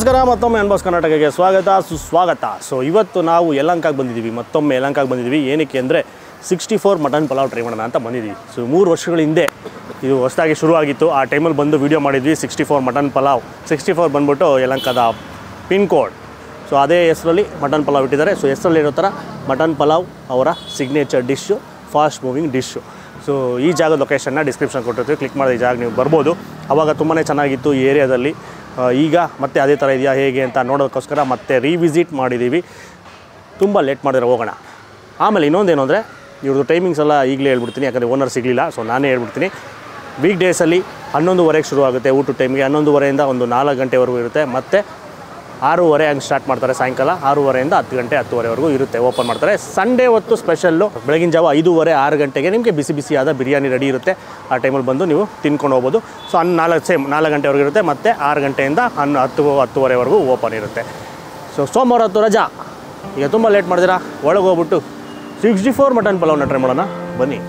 ನಮಸ್ಕಾರ ಮತ್ತೊಮ್ಮೆ ಅನ್ಬಾಸ್ ಕರ್ನಾಟಕಕ್ಕೆ ಸ್ವಾಗತ ಸುಸ್ವಾಗತ ಸೊ ಇವತ್ತು ನಾವು ಯಲಂಕಾಗೆ ಬಂದಿದ್ದೀವಿ ಮತ್ತೊಮ್ಮೆ ಯಲಂಕಾಗೆ ಬಂದಿದ್ದೀವಿ ಏನಕ್ಕೆ ಅಂದರೆ sixty four mutton pulao try ಮಾಡೋಣ ಅಂತ ಬಂದಿದ್ದೀವಿ ಸೊ ಮೂರು ವರ್ಷಗಳ ಹಿಂದೆ ಇದು ಹೊಸದಾಗಿ ಶುರುವಾಗಿತ್ತು ಆ ಟೈಮಲ್ಲಿ ಬಂದು ವೀಡಿಯೋ ಮಾಡಿದ್ವಿ sixty four mutton pulao sixty four ಬಂದ್ಬಿಟ್ಟು ಯಲಂಕಾದ ಪಿನ್ ಕೋಡ್ ಸೊ ಅದೇ ಹೆಸರಲ್ಲಿ ಮಟನ್ ಪಲಾವ್ ಇಟ್ಟಿದ್ದಾರೆ ಸೊ ಹೆಸರಲ್ಲಿ ಇರೋ ಥರ ಮಟನ್ ಪಲಾವ್ ಅವರ signature dish fast moving dish so ಈ ಜಾಗದ ಲೊಕೇಶನ್ನ ಡಿಸ್ಕ್ರಿಪ್ಷನ್ ಕೊಟ್ಟಿರ್ತೀವಿ ಕ್ಲಿಕ್ ಮಾಡಿದ ಈ ಜಾಗ ನೀವು ಬರ್ಬೋದು ಆವಾಗ ತುಂಬಾ ಚೆನ್ನಾಗಿತ್ತು ಈ ಏರಿಯಾದಲ್ಲಿ ಆ, ಈಗ ಮತ್ತೆ ಅದೇ ಥರ ಇದೆಯಾ ಹೇಗೆ ಅಂತ ನೋಡೋದಕ್ಕೋಸ್ಕರ ಮತ್ತೆ ರೀವಿಸಿಟ್ ಮಾಡಿದ್ದೀವಿ ತುಂಬ ಲೇಟ್ ಮಾಡಿದ್ರೆ ಹೋಗೋಣ ಆಮೇಲೆ ಇನ್ನೊಂದೇನು ಅಂದರೆ ಇವ್ರದ್ದು ಟೈಮಿಂಗ್ಸ್ ಎಲ್ಲ ಈಗಲೇ ಹೇಳ್ಬಿಡ್ತೀನಿ ಯಾಕಂದರೆ ಓನರ್ ಸಿಗಲಿಲ್ಲ ಸೊ ನಾನೇ ಹೇಳ್ಬಿಡ್ತೀನಿ ವೀಕ್ ಡೇಸಲ್ಲಿ ಹನ್ನೊಂದುವರೆಗೆ ಶುರು ಆಗುತ್ತೆ ಊಟದ ಟೈಮ್ಗೆ ಹನ್ನೊಂದುವರೆಯಿಂದ ಒಂದು ನಾಲ್ಕು ಗಂಟೆವರೆಗೂ ಇರುತ್ತೆ ಮತ್ತು ಆರೂವರೆ ಹಂಗೆ ಸ್ಟಾರ್ಟ್ ಮಾಡ್ತಾರೆ ಸಾಯಂಕಾಲ ಆರೂವರೆಯಿಂದ ಹತ್ತು ಗಂಟೆ ಹತ್ತುವರೆವರೆಗೂ ಇರುತ್ತೆ ಓಪನ್ ಮಾಡ್ತಾರೆ ಸಂಡೇ ಹೊತ್ತು ಸ್ಪೆಷಲ್ಲು ಬೆಳಗಿನ ಜಾವ ಐದೂವರೆ ಆರು ಗಂಟೆಗೆ ನಿಮಗೆ ಬಿಸಿ ಬಿಸಿಯಾದ ಬಿರಿಯಾನಿ ರೆಡಿ ಇರುತ್ತೆ ಆ ಟೈಮಲ್ಲಿ ಬಂದು ನೀವು ತಿನ್ಕೊಂಡು ಹೋಗ್ಬೋದು ಸೊ ಹನ್ ನಾಲ್ಕು ಸೇಮ್ ನಾಲ್ಕು ಗಂಟೆವರೆಗೂ ಇರುತ್ತೆ ಮತ್ತು ಆರು ಗಂಟೆಯಿಂದ ಹನ್ನು ಹತ್ತು ಹತ್ತುವರೆವರೆಗೂ ಓಪನ್ ಇರುತ್ತೆ ಸೊ ಸೋಮವಾರ ಹೊತ್ತು ರಜಾ ಈಗ ತುಂಬ ಲೇಟ್ ಮಾಡಿದಿರಾ ಒಳಗೆ ಹೋಗ್ಬಿಟ್ಟು ಸಿಕ್ಸ್ಟಿ ಫೋರ್ ಮಟನ್ ಪಲಾವ್ನ ಟ್ರೈ ಮಾಡೋಣ ಬನ್ನಿ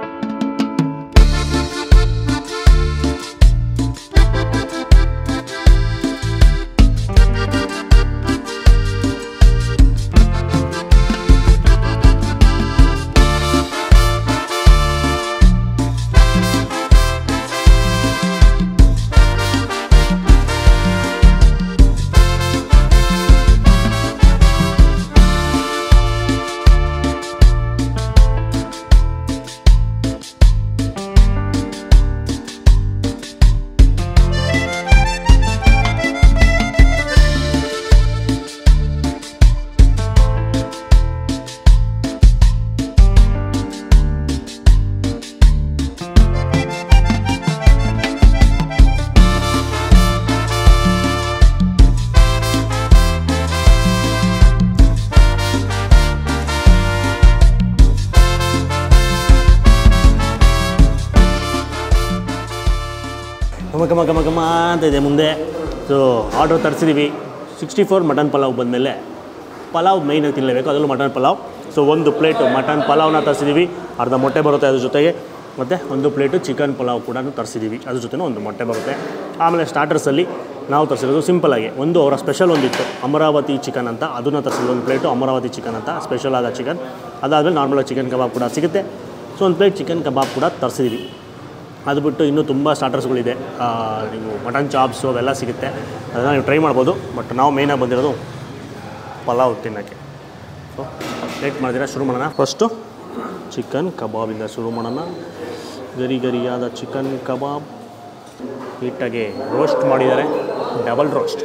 ಘಮ ಘಮ ಘಮ ಘಮ ಅಂತ ಇದೆ ಮುಂದೆ ಸೊ ಆರ್ಡ್ರ್ ತರಿಸಿದ್ದೀವಿ ಸಿಕ್ಸ್ಟಿ ಫೋರ್ ಮಟನ್ ಪಲಾವ್ ಬಂದಮೇಲೆ ಪಲಾವ್ ಮೇಯ್ನಾಗಿ ತಿನ್ನಲೇಬೇಕು ಅದರಲ್ಲೂ ಮಟನ್ ಪಲಾವ್ ಸೊ ಒಂದು ಪ್ಲೇಟು ಮಟನ್ ಪಲಾವ್ನ ತರಿಸಿದ್ದೀವಿ ಅರ್ಧ ಮೊಟ್ಟೆ ಬರುತ್ತೆ ಅದ್ರ ಜೊತೆಗೆ ಮತ್ತು ಒಂದು ಪ್ಲೇಟು ಚಿಕನ್ ಪಲಾವ್ ಕೂಡ ತರಿಸಿದ್ದೀವಿ ಅದ್ರ ಜೊತೆ ಒಂದು ಮೊಟ್ಟೆ ಬರುತ್ತೆ ಆಮೇಲೆ ಸ್ಟಾರ್ಟರ್ಸಲ್ಲಿ ನಾವು ತರಿಸಿರೋದು ಸಿಂಪಲಾಗಿ ಒಂದು ಅವರ ಸ್ಪೆಷಲ್ ಒಂದಿತ್ತು ಅಮರಾವತಿ ಚಿಕನ್ ಅಂತ ಅದನ್ನು ತರಿಸಿದ್ದು ಒಂದು ಪ್ಲೇಟು ಅಮರಾವತಿ ಚಿಕನ್ ಅಂತ ಸ್ಪೆಷಲ್ ಆದ ಚಿಕನ್ ಅದಾದಮೇಲೆ ನಾರ್ಮಲ್ ಚಿಕನ್ ಕಬಾಬ್ ಕೂಡ ಸಿಗುತ್ತೆ ಸೊ ಒಂದು ಪ್ಲೇಟ್ ಚಿಕನ್ ಕಬಾಬ್ ಕೂಡ ತರಿಸಿದ್ದೀವಿ ಅದು ಬಿಟ್ಟು ಇನ್ನೂ ತುಂಬ ಸ್ಟಾರ್ಟರ್ಸ್ಗಳಿದೆ ಆ, ನೀವು ಮಟನ್ ಚಾಪ್ಸು ಅವೆಲ್ಲ ಸಿಗುತ್ತೆ ಅದನ್ನು ನೀವು ಟ್ರೈ ಮಾಡ್ಬೋದು ಬಟ್ ನಾವು ಮೇಯ್ನಾಗಿ ಬಂದಿರೋದು ಪಲಾವ್ ತಿನ್ನೋಕ್ಕೆ ಸೊ ಲೇಟ್ ಮಾಡಿದಿರ ಶುರು ಮಾಡೋಣ ಫಸ್ಟು ಚಿಕನ್ ಕಬಾಬಿಂದ ಶುರು ಮಾಡೋಣ ಗರಿ ಗರಿಯಾದ ಚಿಕನ್ ಕಬಾಬ್ ನೀಟಾಗಿ ರೋಸ್ಟ್ ಮಾಡಿದ್ದಾರೆ ಡಬಲ್ ರೋಸ್ಟ್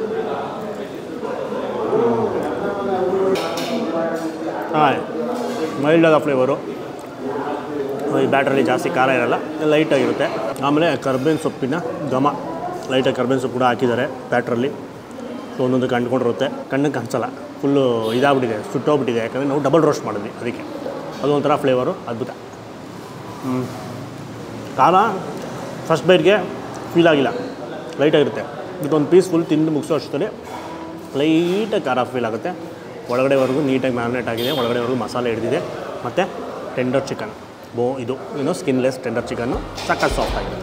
ಹಾಂ ಮೈಲ್ಡಾದ ಫ್ಲೇವರು ಈ ಬ್ಯಾಟ್ರಲ್ಲಿ ಜಾಸ್ತಿ ಖಾರ ಇರಲ್ಲ ಲೈಟಾಗಿರುತ್ತೆ ಆಮೇಲೆ ಕರ್ಬೇವಿನ ಸೊಪ್ಪಿನ ಘಮ ಲೈಟಾಗಿ ಕರ್ಬೇವಿನ ಸೊಪ್ಪು ಕೂಡ ಹಾಕಿದ್ದಾರೆ ಬ್ಯಾಟ್ರಲ್ಲಿ ಸೊ ಒಂದೊಂದು ಕಂಡ್ಕೊಂಡಿರುತ್ತೆ ಕಣ್ಣಿಗೆ ಕಾಣಿಸಲ್ಲ ಫುಲ್ಲು ಇದಾಗ್ಬಿಟ್ಟಿದೆ ಸುಟ್ಟೋಗ್ಬಿಟ್ಟಿದೆ ಯಾಕಂದರೆ ನಾವು ಡಬಲ್ ರೋಸ್ಟ್ ಮಾಡಿದ್ವಿ ಅದಕ್ಕೆ ಅದು ಒಂಥರ ಫ್ಲೇವರು ಅದ್ಭುತ ಹ್ಮ್. ಖಾರ ಫಸ್ಟ್ ಬೈಟ್ಗೆ ಫೀಲ್ ಆಗಿಲ್ಲ ಲೈಟಾಗಿರುತ್ತೆ ಇದೊಂದು ಪೀಸ್ ಫುಲ್ ತಿಂದು ಮುಗಿಸೋ ಅಷ್ಟರಲ್ಲಿ ಲೈಟಾಗಿ ಖಾರ ಫೀಲ್ ಆಗುತ್ತೆ ಒಳಗಡೆವರೆಗೂ ನೀಟಾಗಿ ಮ್ಯಾರಿನೇಟ್ ಆಗಿದೆ ಒಳಗಡೆವರೆಗೂ ಮಸಾಲೆ ಹಿಡಿದಿದೆ ಮತ್ತು ಟೆಂಡರ್ ಚಿಕನ್ ಬೋ ಇದು ಏನು ಸ್ಕಿನ್ಲೆಸ್ ಟೆಂಡರ್ ಚಿಕನ್ನು ಸಕ್ಕತ್ ಸಾಫ್ಟ್ ಆಗಿದೆ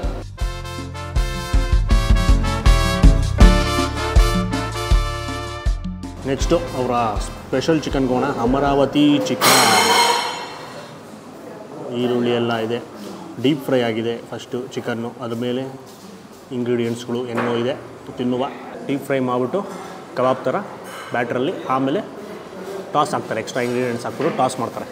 ನೆಕ್ಸ್ಟು ಅವರ ಸ್ಪೆಷಲ್ ಚಿಕನ್ ಹೋಗೋಣ ಅಮರಾವತಿ ಚಿಕನ್ ಈರುಳ್ಳಿ ಎಲ್ಲ ಇದೆ ಡೀಪ್ ಫ್ರೈ ಆಗಿದೆ ಫಸ್ಟು ಚಿಕನ್ನು ಅದ್ರ ಮೇಲೆ ಇಂಗ್ರೀಡಿಯೆಂಟ್ಸ್ಗಳು ಏನೋ ಇದೆ ತಿನ್ನುವ ಡೀಪ್ ಫ್ರೈ ಮಾಡಿಬಿಟ್ಟು ಕಬಾಬ್ ಥರ ಬ್ಯಾಟ್ರಲ್ಲಿ ಆಮೇಲೆ ಟಾಸ್ ಹಾಕ್ತಾರೆ ಎಕ್ಸ್ಟ್ರಾ ಇಂಗ್ರೀಡಿಯೆಂಟ್ಸ್ ಹಾಕ್ಬಿಟ್ಟು ಟಾಸ್ ಮಾಡ್ತಾರೆ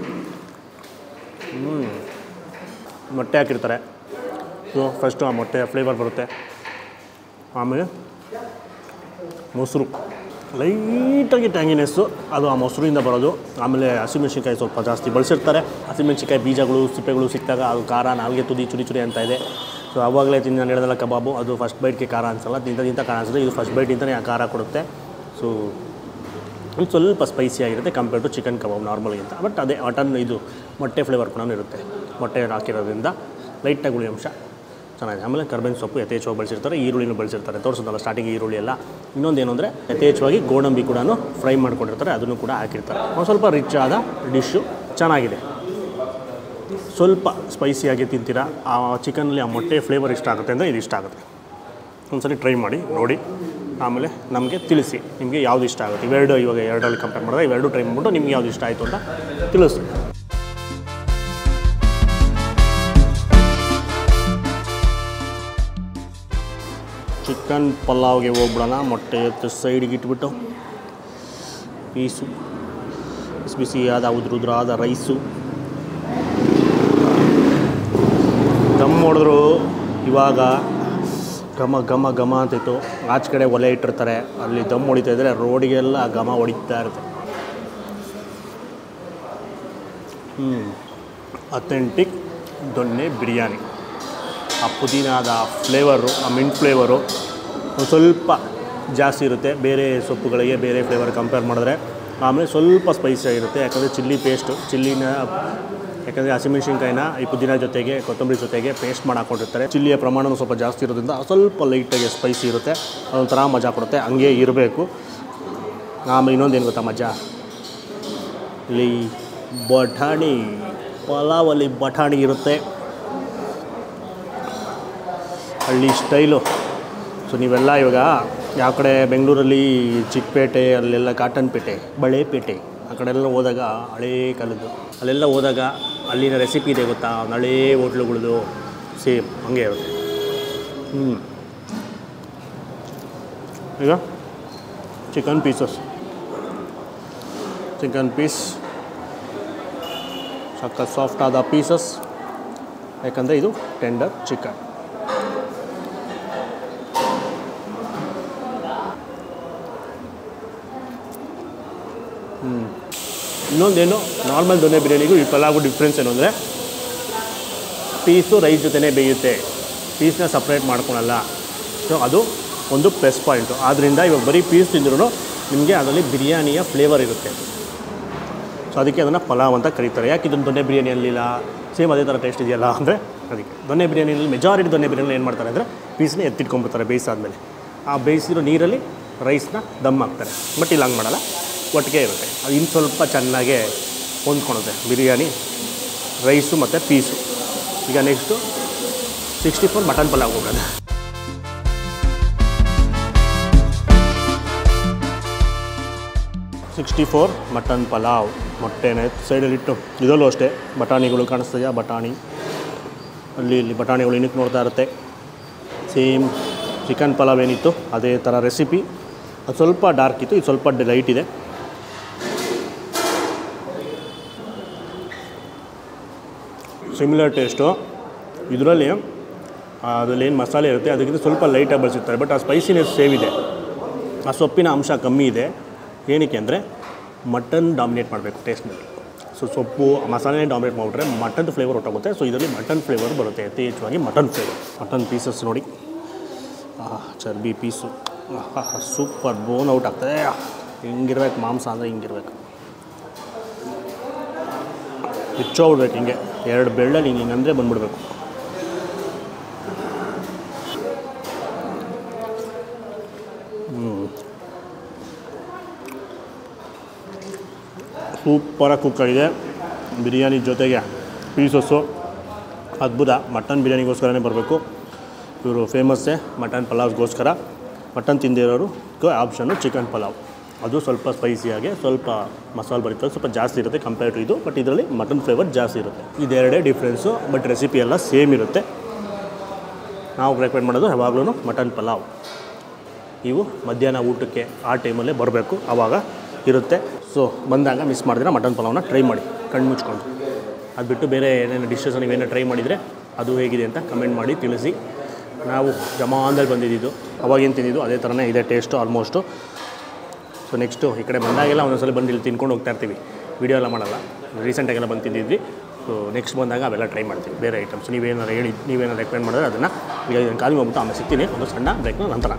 ಹ್ಞೂ ಮೊಟ್ಟೆ ಹಾಕಿರ್ತಾರೆ ಸೊ ಫಸ್ಟು ಆ ಮೊಟ್ಟೆ ಫ್ಲೇವರ್ ಬರುತ್ತೆ ಆಮೇಲೆ ಮೊಸರು ಲೈಟಾಗಿ ಟ್ಯಾಂಗಿನೆಸ್ಸು ಅದು ಆ ಮೊಸರಿಂದ ಬರೋದು ಆಮೇಲೆ ಹಸಿಮೆಣ್ಸಿನ್ಕಾಯಿ ಸ್ವಲ್ಪ ಜಾಸ್ತಿ ಬಳಸಿರ್ತಾರೆ ಹಸಿಮೆಣ್ಸಿನ್ಕಾಯಿ ಬೀಜಗಳು ಸಿಪ್ಪೆಗಳು ಸಿಕ್ಕಿದಾಗ ಅದು ಖಾರ ನಾಲ್ಗೆ ತುದಿ ಚುರಿ ಚುರಿ ಅಂತ ಇದೆ ಸೊ ಆವಾಗಲೇ ತಿಂದು ನಾನು ಹೇಳಿದಲ್ಲ ಕಬಾಬು ಅದು ಫಸ್ಟ್ ಬೈಟ್ಗೆ ಖಾರ ಅನಿಸಲ್ಲ ತಿಂತ ತಿಂತ ಖಾರ ಅನಿಸುತ್ತೆ ಇದು ಫಸ್ಟ್ ಬೈಟಿಂದನೇ ಆ ಖಾರ ಕೊಡುತ್ತೆ ಸೊ ಒಂದು ಸ್ವಲ್ಪ ಸ್ಪೈಸಿ ಆಗಿರುತ್ತೆ ಕಂಪೇರ್ ಟು ಚಿಕನ್ ಕಬಾಬ್ ನಾರ್ಮಲ್ಗಿಂತ ಬಟ್ ಅದೇ ಮಟನ್ ಇದು ಮೊಟ್ಟೆ ಫ್ಲೇವರ್ ಕೂಡ ಇರುತ್ತೆ ಮೊಟ್ಟೆ ಹಾಕಿರೋದ್ರಿಂದ ಲೈಟಾಗಿ ಹುಳಿ ಅಂಶ ಚೆನ್ನಾಗಿದೆ ಆಮೇಲೆ ಕರ್ಬೇವಿನ ಸೊಪ್ಪು ಯಥೇಚ್ಛವಾಗಿ ಬಳಸಿರ್ತಾರೆ ಈರುಳ್ಳಿನೂ ಬಳಸಿರ್ತಾರೆ ತೋರಿಸೋದಲ್ಲ ಸ್ಟಾರ್ಟಿಂಗ್ ಈರುಳ್ಳಿ ಎಲ್ಲ ಇನ್ನೊಂದೇನು ಅಂದರೆ ಯಥೇಚ್ಛವಾಗಿ ಗೋಡಂಬಿ ಕೂಡ ಫ್ರೈ ಮಾಡ್ಕೊಂಡಿರ್ತಾರೆ ಅದನ್ನು ಕೂಡ ಹಾಕಿರ್ತಾರೆ ಒಂದು ಸ್ವಲ್ಪ ರಿಚ್ ಆದ ಡಿಶ್ಶು ಚೆನ್ನಾಗಿದೆ ಸ್ವಲ್ಪ ಸ್ಪೈಸಿಯಾಗಿ ತಿಂತೀರಾ ಆ ಚಿಕನಲ್ಲಿ ಆ ಮೊಟ್ಟೆ ಫ್ಲೇವರ್ ಇಷ್ಟ ಆಗುತ್ತೆ ಅಂದರೆ ಇದು ಇಷ್ಟ ಆಗುತ್ತೆ ಒಂದ್ಸರಿ ಟ್ರೈ ಮಾಡಿ ನೋಡಿ ಆಮೇಲೆ ನಮಗೆ ತಿಳಿಸಿ ನಿಮಗೆ ಯಾವುದು ಇಷ್ಟ ಆಗುತ್ತೆ ಇವೆರಡು ಇವಾಗ ಎರಡರಲ್ಲಿ ಕಂಪೇರ್ ಮಾಡಿದ್ರೆ ಇವೆರಡು ಟ್ರೈ ಮಾಡಿಬಿಟ್ಟು ನಿಮ್ಗೆ ಯಾವುದು ಇಷ್ಟ ಆಯಿತು ಅಂತ ತಿಳಿಸಿ ಚಿಕನ್ ಪಲಾವ್ಗೆ ಹೋಗ್ಬಿಡೋಣ ಮೊಟ್ಟೆ ಎತ್ತು ಸೈಡಿಗೆ ಇಟ್ಬಿಟ್ಟು ಪೀಸು ಬಿಸಿ ಬಿಸಿಯಾದ ಉದ್ರ ಉದ್ರಾದ ರೈಸು ದಮ್ ಹೊಡೆದ್ರು ಇವಾಗ ಘಮ ಘಮ ಘಮ ಅಂತಿತ್ತು ಆಚೆ ಕಡೆ ಒಲೆ ಇಟ್ಟಿರ್ತಾರೆ ಅಲ್ಲಿ ದಮ್ ಹೊಡಿತಾ ಇದ್ದರೆ ರೋಡಿಗೆಲ್ಲ ಘಮ ಹೊಡಿತಾ ಇರುತ್ತೆ ಹ್ಞೂ ಅಥೆಂಟಿಕ್ ದೊಣ್ಣೆ ಬಿರಿಯಾನಿ ಆ ಪುದೀನಾದ ಫ್ಲೇವರು ಆ ಮಿಂಟ್ ಫ್ಲೇವರು ಒಂದು ಸ್ವಲ್ಪ ಜಾಸ್ತಿ ಇರುತ್ತೆ ಬೇರೆ ಸೊಪ್ಪುಗಳಿಗೆ ಬೇರೆ ಫ್ಲೇವರ್ ಕಂಪೇರ್ ಮಾಡಿದ್ರೆ ಆಮೇಲೆ ಸ್ವಲ್ಪ ಸ್ಪೈಸಿ ಆಗಿರುತ್ತೆ ಯಾಕಂದರೆ ಚಿಲ್ಲಿ ಪೇಸ್ಟು ಚಿಲ್ಲಿನ ಯಾಕಂದರೆ ಹಸಿಮೆಣ್ಸಿನ್ಕಾಯಿನ ಈ ಪುದೀನ ಜೊತೆಗೆ ಕೊತ್ತಂಬರಿ ಜೊತೆಗೆ ಪೇಸ್ಟ್ ಮಾಡಿ ಹಾಕೊಂಡಿರ್ತಾರೆ ಚಿಲ್ಲಿಯ ಪ್ರಮಾಣನೂ ಸ್ವಲ್ಪ ಜಾಸ್ತಿ ಇರೋದ್ರಿಂದ ಸ್ವಲ್ಪ ಲೈಟಾಗಿ ಸ್ಪೈಸಿ ಇರುತ್ತೆ ಅದೊಂಥರ ಮಜಾ ಕೊಡುತ್ತೆ ಹಂಗೆ ಇರಬೇಕು ಆಮೇಲೆ ಇನ್ನೊಂದು ಏನು ಗೊತ್ತಾ ಮಜಾ ಇಲ್ಲಿ ಬಟಾಣಿ ಪಲಾವಲ್ಲಿ ಬಟಾಣಿ ಇರುತ್ತೆ ಹಳ್ಳಿ ಸ್ಟೈಲು ಸೊ ನೀವೆಲ್ಲ ಇವಾಗ ಯಾವ ಕಡೆ ಬೆಂಗಳೂರಲ್ಲಿ ಚಿಕ್ಕಪೇಟೆ ಅಲ್ಲೆಲ್ಲ ಕಾಟನ್ ಪೇಟೆ ಬಳೆಪೇಟೆ ಆ ಕಡೆ ಎಲ್ಲ ಹೋದಾಗ ಹಳೇ ಕಾಲದ್ದು ಅಲ್ಲೆಲ್ಲ ಹೋದಾಗ ಅಲ್ಲಿನ ರೆಸಿಪಿ ಇದೆ ಗೊತ್ತಾ ಒಂದು ಹಳೇ ಹೋಟ್ಲುಗಳದು ಸೇಮ್ ಹಂಗೆ ಇರುತ್ತೆ ಹ್ಞೂ ಈಗ ಚಿಕನ್ ಪೀಸಸ್ ಚಿಕನ್ ಪೀಸ್ ಸಕ್ಕ ಸಾಫ್ಟ್ ಆದ ಪೀಸಸ್ ಯಾಕಂದರೆ ಇದು ಟೆಂಡರ್ ಚಿಕನ್ ಇನ್ನೊಂದೇನು ನಾರ್ಮಲ್ ದೊಣ್ಣೆ ಬಿರಿಯಾನಿಗೂ ಈ ಪಲಾವ್ಗೂ ಡಿಫ್ರೆನ್ಸ್ ಏನು ಅಂದರೆ ಪೀಸು ರೈಸ್ ಜೊತೆನೇ ಬೇಯುತ್ತೆ ಪೀಸ್ನ ಸಪ್ರೇಟ್ ಮಾಡ್ಕೊಳಲ್ಲ ಸೊ ಅದು ಒಂದು ಪ್ಲಸ್ ಪಾಯಿಂಟು ಆದ್ದರಿಂದ ಇವಾಗ ಬರೀ ಪೀಸ್ ತಿಂದ್ರೂ ನಿಮಗೆ ಅದರಲ್ಲಿ ಬಿರಿಯಾನಿಯ ಫ್ಲೇವರ್ ಇರುತ್ತೆ ಸೊ ಅದಕ್ಕೆ ಅದನ್ನು ಪಲಾವ್ ಅಂತ ಕರೀತಾರೆ ಯಾಕೆ ಇದನ್ನು ದೊಣ್ಣೆ ಬಿರಿಯಾನಿ ಅಲ್ಲಿಲ್ಲ ಸೇಮ್ ಅದೇ ಥರ ಟೇಸ್ಟ್ ಇದೆಯಲ್ಲ ಅಂದರೆ ಅದಕ್ಕೆ ದೊಣ್ಣೆ ಬಿರಿಯಾನಿಯಲ್ಲಿ ಮೆಜಾರಿಟಿ ದೊಣ್ಣೆ ಬಿರಿಯಾನಿ ಏನು ಮಾಡ್ತಾರೆ ಅಂದರೆ ಪೀಸ್ನ ಎತ್ತಿಟ್ಕೊಂಡ್ಬಿಡ್ತಾರೆ ಬೇಯಿಸಾದ್ಮೇಲೆ ಆ ಬೇಯಿಸಿರೋ ನೀರಲ್ಲಿ ರೈಸ್ನ ದಮ್ ಹಾಕ್ತಾರೆ ಬಟ್ ಇಲ್ಲಿ ಹಂಗೆ ಮಾಡಲ್ಲ ಒಟ್ಟಿಗೆ ಇರುತ್ತೆ ಅದು ಇನ್ನು ಸ್ವಲ್ಪ ಚೆನ್ನಾಗೆ ಹೊಂದ್ಕೊಳುತ್ತೆ ಬಿರಿಯಾನಿ ರೈಸು ಮತ್ತು ಪೀಸು ಈಗ next sixty four mutton pulao ಹೋಗೋಣ ಸಿಕ್ಸ್ಟಿ ಫೋರ್ ಮಟನ್ ಪಲಾವ್ ಮೊಟ್ಟೆನೆ ಸೈಡಲ್ಲಿಟ್ಟು ಇದರಲ್ಲೂ ಅಷ್ಟೇ ಬಟಾಣಿಗಳು ಕಾಣಿಸ್ತಿದೆಯಾ ಬಟಾಣಿ ಅಲ್ಲಿ ಇಲ್ಲಿ ಬಟಾಣಿಗಳು ಏನಕ್ಕೆ ನೋಡ್ತಾ ಇರುತ್ತೆ ಸೇಮ್ ಚಿಕನ್ ಪಲಾವ್ ಏನಿತ್ತು ಅದೇ ಥರ ರೆಸಿಪಿ ಅದು ಸ್ವಲ್ಪ ಡಾರ್ಕ್ ಇತ್ತು ಇದು ಸ್ವಲ್ಪ ಲೈಟ್ ಇದೆ ಸಿಮಿಲರ್ ಟೇಸ್ಟು ಇದರಲ್ಲಿ ಅದರಲ್ಲಿ ಏನು ಮಸಾಲೆ ಇರುತ್ತೆ ಅದಕ್ಕಿಂತ ಸ್ವಲ್ಪ ಲೈಟಾಗಿ ಬಳಸಿರ್ತಾರೆ ಬಟ್ ಆ ಸ್ಪೈಸಿನೆಸ್ ಸೇವ್ ಇದೆ ಆ ಸೊಪ್ಪಿನ ಅಂಶ ಕಮ್ಮಿ ಇದೆ ಏನಕ್ಕೆ ಅಂದರೆ ಮಟನ್ ಡಾಮಿನೇಟ್ ಮಾಡಬೇಕು ಟೇಸ್ಟ್ನಲ್ಲಿ ಸೊ ಸೊಪ್ಪು ಮಸಾಲೆ ಡಾಮಿನೇಟ್ ಮಾಡಿಬಿಟ್ರೆ ಮಟನ್ ಫ್ಲೇವರ್ ಹೊಟ್ಟೋಗುತ್ತೆ ಸೊ ಇದರಲ್ಲಿ ಮಟನ್ ಫ್ಲೇವರ್ ಬರುತ್ತೆ ಯಥೇಚ್ಛವಾಗಿ ಮಟನ್ ಫ್ಲೇವರ್ ಮಟನ್ ಪೀಸಸ್ ನೋಡಿ ಆಹಾ, ಚರ್ಬಿ ಪೀಸು ಸೂಪರ್ ಬೋನ್ ಔಟ್ ಆಗ್ತದೆ ಹಿಂಗಿರ್ಬೇಕು ಮಾಂಸ ಅಂದರೆ ಹಿಂಗಿರ್ಬೇಕು ಬಿಚ್ಚೋಗ್ಬಿಡ್ಬೇಕು ಹಿಂಗೆ ಎರಡು ಬೆಳ್ಳಲ್ಲಿ ಹಿಂಗೆ ಹಿಂಗಂದರೆ ಬಂದ್ಬಿಡ್ಬೇಕು ಸೂಪರಾಗಿ ಕುಕ್ ಆಗಿದೆ ಬಿರಿಯಾನಿ ಜೊತೆಗೆ ಪೀಸಸ್ಸು ಅದ್ಭುತ ಮಟನ್ ಬಿರಿಯಾನಿಗೋಸ್ಕರನೇ ಬರಬೇಕು ಇವರು ಫೇಮಸ್ಸೇ ಮಟನ್ ಪಲಾವ್ಗೋಸ್ಕರ ಮಟನ್ ತಿಂದಿರೋರು ಆಪ್ಷನ್ನು ಚಿಕನ್ ಪಲಾವ್ ಅದು ಸ್ವಲ್ಪ ಸ್ಪೈಸಿಯಾಗಿ ಸ್ವಲ್ಪ ಮಸಾಲೆ ಬರೀತಾರೆ ಸ್ವಲ್ಪ ಜಾಸ್ತಿ ಇರುತ್ತೆ ಕಂಪೇರ್ ಟು ಇದು ಬಟ್ ಇದರಲ್ಲಿ ಮಟನ್ ಫ್ಲೇವರ್ ಜಾಸ್ತಿ ಇರುತ್ತೆ ಇದೆರಡೇ ಡಿಫ್ರೆನ್ಸು ಬಟ್ ರೆಸಿಪಿ ಎಲ್ಲ ಸೇಮ್ ಇರುತ್ತೆ ನಾವು ರೆಕಮೆಂಡ್ ಮಾಡೋದು ಯಾವಾಗಲೂ ಮಟನ್ ಪಲಾವ್ ಇವು ಮಧ್ಯಾಹ್ನ ಊಟಕ್ಕೆ ಆ ಟೈಮಲ್ಲೇ ಬರಬೇಕು ಆವಾಗ ಇರುತ್ತೆ ಸೊ ಬಂದಾಗ ಮಿಸ್ ಮಾಡಿದ್ರೆ ಮಟನ್ ಪಲಾವ್ನ ಟ್ರೈ ಮಾಡಿ ಕಣ್ಣು ಮುಚ್ಕೊಂಡು ಅದು ಬಿಟ್ಟು ಬೇರೆ ಏನೇನು ಡಿಶಸ್ ನೀವೇನೋ ಟ್ರೈ ಮಾಡಿದರೆ ಅದು ಹೇಗಿದೆ ಅಂತ ಕಮೆಂಟ್ ಮಾಡಿ ತಿಳಿಸಿ ನಾವು ಜಮಾಂದಲ್ಲಿ ಬಂದಿದ್ದು ಅವಾಗೇನು ತಿಂದಿದ್ದು ಅದೇ ಥರನೇ ಇದೆ ಟೇಸ್ಟು ಆಲ್ಮೋಸ್ಟು ಸೊ ನೆಕ್ಸ್ಟು ಈ ಕಡೆ ಬಂದಾಗೆಲ್ಲ ಒಂದೊಂದ್ಸಲ ಬಂದು ಇಲ್ಲಿ ತಿನ್ಕೊಂಡು ಹೋಗ್ತಾ ಇರ್ತೀವಿ ವೀಡಿಯೋ ಎಲ್ಲ ಮಾಡಲ್ಲ ರೀಸೆಂಟಾಗೆಲ್ಲ ಬಂದು ತಿಂದಿದ್ವಿ ಸೊ ನೆಕ್ಸ್ಟ್ ಬಂದಾಗ ಅವೆಲ್ಲ ಟ್ರೈ ಮಾಡ್ತೀವಿ ಬೇರೆ ಐಟಮ್ಸ್ ನೀವೇನಾರು ಹೇಳಿ ನೀವೇನಾರು ರೆಕಮೆಂಡ್ ಮಾಡಿದ್ರೆ ಅದನ್ನು ಈಗ ಇದನ್ನು ಖಾಲಿ ಹೋಗ್ಬಿಟ್ಟು ಆಮೇಲೆ ಸಿಗ್ತೀನಿ ಒಂದು ಸಣ್ಣ ಬ್ರೇಕ್ನ ನಂತರ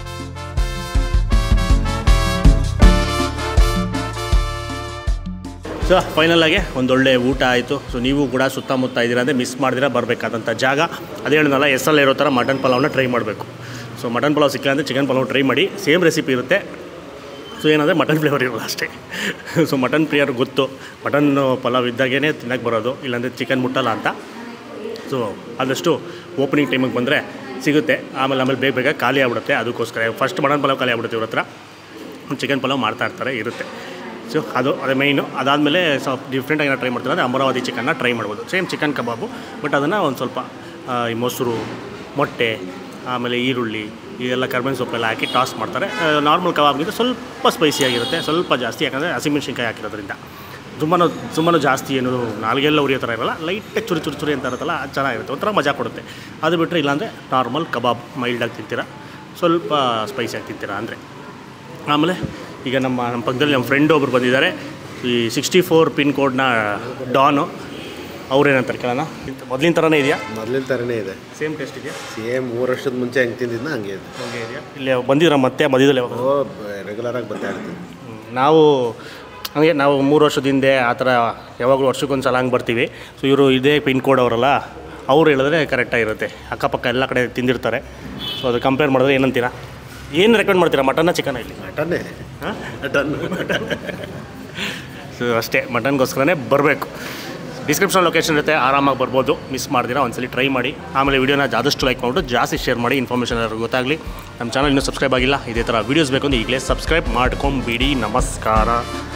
ಸೊ ಫೈನಲಾಗಿ ಒಂದೊಳ್ಳೆ ಊಟ ಆಯಿತು ಸೊ ನೀವು ಕೂಡ ಸುತ್ತಮುತ್ತ ಇದ್ದೀರಾ ಅಂದರೆ ಮಿಸ್ ಮಾಡಿದಿರ ಬರಬೇಕಾದಂಥ ಜಾಗ ಅದೇ ಹೇಳಿದ್ನಲ್ಲ ಎಸ್ ಎಲ್ ಇರೋ ಥರ ಮಟನ್ ಪಲಾವ್ನ ಟ್ರೈ ಮಾಡಬೇಕು ಸೊ ಮಟನ್ ಪಲಾವ್ ಸಿಕ್ಕಿಲ್ಲ ಅಂದರೆ ಚಿಕನ್ ಪಲಾವ್ ಟ್ರೈ ಮಾಡಿ ಸೇಮ್ ರೆಸಿಪಿ ಇರುತ್ತೆ ಸೊ ಏನಂದರೆ ಮಟನ್ ಫ್ಲೇವರ್ ಇರೋಲ್ಲ ಅಷ್ಟೇ ಸೊ ಮಟನ್ ಪ್ರಿಯರ್ ಗೊತ್ತು ಮಟನ್ ಪಲಾವ್ ಇದ್ದಾಗೇ ತಿನ್ನಕ್ಕೆ ಬರೋದು ಇಲ್ಲಾಂದರೆ ಚಿಕನ್ ಮುಟ್ಟಲ್ಲ ಅಂತ ಸೊ ಆದಷ್ಟು ಓಪನಿಂಗ್ ಟೈಮಿಗೆ ಬಂದರೆ ಸಿಗುತ್ತೆ ಆಮೇಲೆ ಆಮೇಲೆ ಬೇಗ ಬೇಗ ಖಾಲಿ ಆಗ್ಬಿಡುತ್ತೆ ಅದಕ್ಕೋಸ್ಕರ ಫಸ್ಟ್ ಮಟನ್ ಪಲಾವ್ ಖಾಲಿ ಆಗ್ಬಿಡುತ್ತೆ ಇವ್ರ ಹತ್ರ ಚಿಕನ್ ಪಲಾವ್ ಮಾಡ್ತಾ ಇರ್ತಾರೆ ಇರುತ್ತೆ ಸೊ ಅದು ಅದೇ ಮೈನು ಅದಾದಮೇಲೆ ಸ್ವಲ್ಪ ಡಿಫ್ರೆಂಟಾಗಿ ಏನೋ ಟ್ರೈ ಮಾಡ್ತಾರೆ ಅಂದರೆ ಅಮರಾವತಿ ಚಿಕನ್ನ ಟ್ರೈ ಮಾಡ್ಬೋದು ಸೇಮ್ ಚಿಕನ್ ಕಬಾಬು ಬಟ್ ಅದನ್ನು ಒಂದು ಸ್ವಲ್ಪ ಆ, ಈ ಮೊಸರು ಮೊಟ್ಟೆ ಆಮೇಲೆ ಈರುಳ್ಳಿ ಇದೆಲ್ಲ ಕರ್ಬೇವಿನ ಸೊಪ್ಪೆಲ್ಲ ಹಾಕಿ ಟಾಸ್ ಮಾಡ್ತಾರೆ ನಾರ್ಮಲ್ ಕಬಾಬ್ಗಿಂತ ಸ್ವಲ್ಪ ಸ್ಪೈಸಿಯಾಗಿರುತ್ತೆ ಸ್ವಲ್ಪ ಜಾಸ್ತಿ ಯಾಕಂದರೆ ಹಸಿಮೆಣ್ಸಿನ್ಕಾಯಿ ಹಾಕಿರೋದ್ರಿಂದ ತುಂಬಾ ತುಂಬಾ ಜಾಸ್ತಿ ಏನು ನಾಲ್ಗೆಲ್ಲ ಉರಿಯೋ ಥರ ಇರಲ್ಲ ಲೈಟಾಗಿ ಚುರಿ ಚುರಿ ಚುರಿ ಅಂತ ಇರುತ್ತಲ್ಲ ಅದು ಚೆನ್ನಾಗಿರುತ್ತೆ ಒಂಥರ ಮಜಾ ಕೊಡುತ್ತೆ ಅದು ಬಿಟ್ಟರೆ ಇಲ್ಲಾಂದರೆ ನಾರ್ಮಲ್ ಕಬಾಬ್ ಮೈಲ್ಡಾಗಿ ತಿಂತೀರಾ ಸ್ವಲ್ಪ ಸ್ಪೈಸಿಯಾಗಿ ತಿಂತೀರಾ ಅಂದರೆ ಆಮೇಲೆ ಈಗ ನಮ್ಮ ನಮ್ಮ ಪಕ್ಕದಲ್ಲಿ ನಮ್ಮ ಫ್ರೆಂಡ್ ಒಬ್ರು ಬಂದಿದ್ದಾರೆ ಈ ಸಿಕ್ಸ್ಟಿ ಫೋರ್ ಪಿನ್ ಕೋಡ್ನ ಡಾನು ಅವ್ರೇನಂತಾರೆ ಕೇಳೋಣ ಮೊದಲಿನ ಥರನೇ ಇದೆಯಾ ಮೊದಲಿನ ಥರನೇ ಇದೆ ಸೇಮ್ ಟೇಸ್ಟ್ ಇದೆಯಾ ಸೇಮ್ ಮೂರು ವರ್ಷದ ಮುಂಚೆ ಹೆಂಗೆ ತಿಂದಿದ್ನ ಹಂಗೆ ಇದೆ ಹಂಗೆ ಇದೆಯಾ ಇಲ್ಲಿ ಬಂದಿದ್ದೀರಾ ಮತ್ತೆ ಮಧ್ಯದಲ್ಲಿ ಯಾವಾಗ ಓ ರೆಗ್ಯುಲರಾಗಿ ಬರ್ತಾ ಇರ್ತೀವಿ ನಾವು ಹಂಗೆ ನಾವು ಮೂರು ವರ್ಷದ ಹಿಂದೆ ಆ ಥರ ಯಾವಾಗಲೂ ವರ್ಷಕ್ಕೊಂದು ಸಲ ಹಂಗೆ ಬರ್ತೀವಿ ಸೊ ಇವರು ಇದೇ ಪಿನ್ ಕೋಡ್ ಅವರಲ್ಲ ಅವ್ರು ಹೇಳಿದ್ರೆ ಕರೆಕ್ಟಾಗಿರುತ್ತೆ ಅಕ್ಕಪಕ್ಕ ಎಲ್ಲ ಕಡೆ ತಿಂದಿರ್ತಾರೆ ಸೊ ಅದು ಕಂಪೇರ್ ಮಾಡಿದ್ರೆ ಏನಂತೀರಾ ಏನು ರೆಕಮೆಂಡ್ ಮಾಡ್ತೀರಾ ಮಟನ್ನ ಚಿಕನ್ ಇಲ್ಲಿ ಮಟನ್ನೇ ಹಾಂ ಮಟನ್ ಸೊ ಅಷ್ಟೇ ಮಟನ್ಗೋಸ್ಕರನೇ ಬರಬೇಕು ಡಿಸ್ಕ್ರಿಪ್ಷನ್ ಲೊಕೇಶನ್ ಇರುತ್ತೆ ಆರಾಮಾಗಿ ಬರ್ಬೋದು ಮಿಸ್ ಮಾಡ್ದಿರಾ ಒಂದ್ಸಲಿ ಟ್ರೈ ಮಾಡಿ ಆಮೇಲೆ ವೀಡಿಯೋನ ಆದಷ್ಟು ಲೈಕ್ ಮಾಡಿಬಿಟ್ಟು ಜಾಸ್ತಿ ಶೇರ್ ಮಾಡಿ ಇನ್ಫಾರ್ಮೇಷನ್ ಎಲ್ಲರಿಗೂ ಗೊತ್ತಾಗಲಿ ನಮ್ಮ ಚಾನಲ್ ಇನ್ನೂ ಸಬ್ಸ್ಕ್ರೈಬ್ ಆಗಿಲ್ಲ ಇದೇ ಥರ ವೀಡಿಯೋಸ್ ಬೇಕು ಅಂದರೆ ಈಗಲೇ ಸಬ್ಸ್ಕ್ರೈಬ್ ಮಾಡ್ಕೊಂಬಿಡಿ ನಮಸ್ಕಾರ